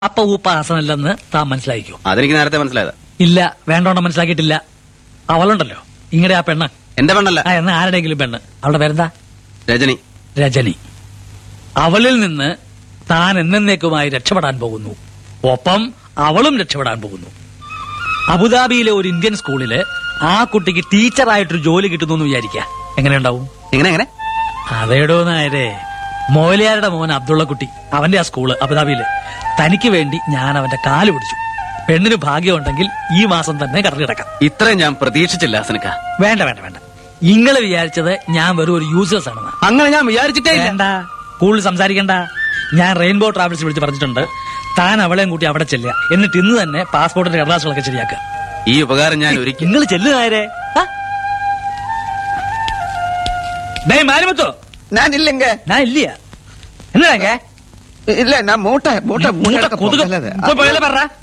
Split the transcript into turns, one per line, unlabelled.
അപ്പ ഊപ്പ ആസനല്ലെന്ന് താൻ മനസ്സിലാക്കിക്കോ
അതെനിക്ക് നേരത്തെ മനസ്സിലായത്
ഇല്ല വേണ്ടോണ്ട് മനസ്സിലാക്കിയിട്ടില്ല അവളുണ്ടല്ലോ ഇങ്ങടെ ആ പെണ്ണ്
എന്റെ പെണ്ണല്ല
ആ എന്നാ ആരുടെയെങ്കിലും പെണ്ണ് അവളുടെ പേരെന്താ
രജനി
രജനി അവളിൽ നിന്ന് താൻ എന്നേക്കുമായി രക്ഷപ്പെടാൻ പോകുന്നു ഒപ്പം അവളും രക്ഷപ്പെടാൻ പോകുന്നു അബുദാബിയിലെ ഒരു ഇന്ത്യൻ സ്കൂളില് ആ കുട്ടിക്ക് ടീച്ചറായിട്ടൊരു ജോലി കിട്ടുന്നു എന്ന് വിചാരിക്കുക എങ്ങനെയുണ്ടാവും
എങ്ങനെ എങ്ങനെ
അതേടോ നായരെ മോലിയാരുടെ മോൻ അബ്ദുള്ള കുട്ടി അവന്റെ ആ സ്കൂള് അബുദാബിയില് തനിക്ക് വേണ്ടി ഞാൻ അവന്റെ കാല് പിടിച്ചു പെണ്ണിന് ഭാഗ്യമുണ്ടെങ്കിൽ ഈ മാസം തന്നെ കടലിടക്കാം
ഇത്രയും ഞാൻ പ്രതീക്ഷിച്ചില്ല ഹസനക്ക
വേണ്ട വേണ്ട വേണ്ട ഇങ്ങള് വിചാരിച്ചത് ഞാൻ വെറും ഒരു യൂസേഴ്സ് ആണെന്ന്
അങ്ങനെ ഞാൻ വിചാരിച്ചിട്ടേ ഇല്ല
വേണ്ട കൂടുതൽ സംസാരിക്കണ്ട ഞാൻ റെയിൻബോ ട്രാവൽസ് വിളിച്ച് പറഞ്ഞിട്ടുണ്ട് താൻ അവളെയും കൂട്ടി അവിടെ ചെല്ലുക എന്നിട്ട് ഇന്ന് തന്നെ പാസ്പോർട്ടിന്റെ കടലാസുകളൊക്കെ ശരിയാക്കുക
ഈ ഉപകാരം ഞാൻ ഒരിക്കൽ
നിങ്ങൾ ചെല്ലുകാരെ മാരിമത്തോ
நான் இல்லைங்க
ഞാൻ ഇല്ല എന്നാ
இல்ல நான் மூட்டை மூட்டை
மூட்டை கொதுகு. போய் போயில பாருடா.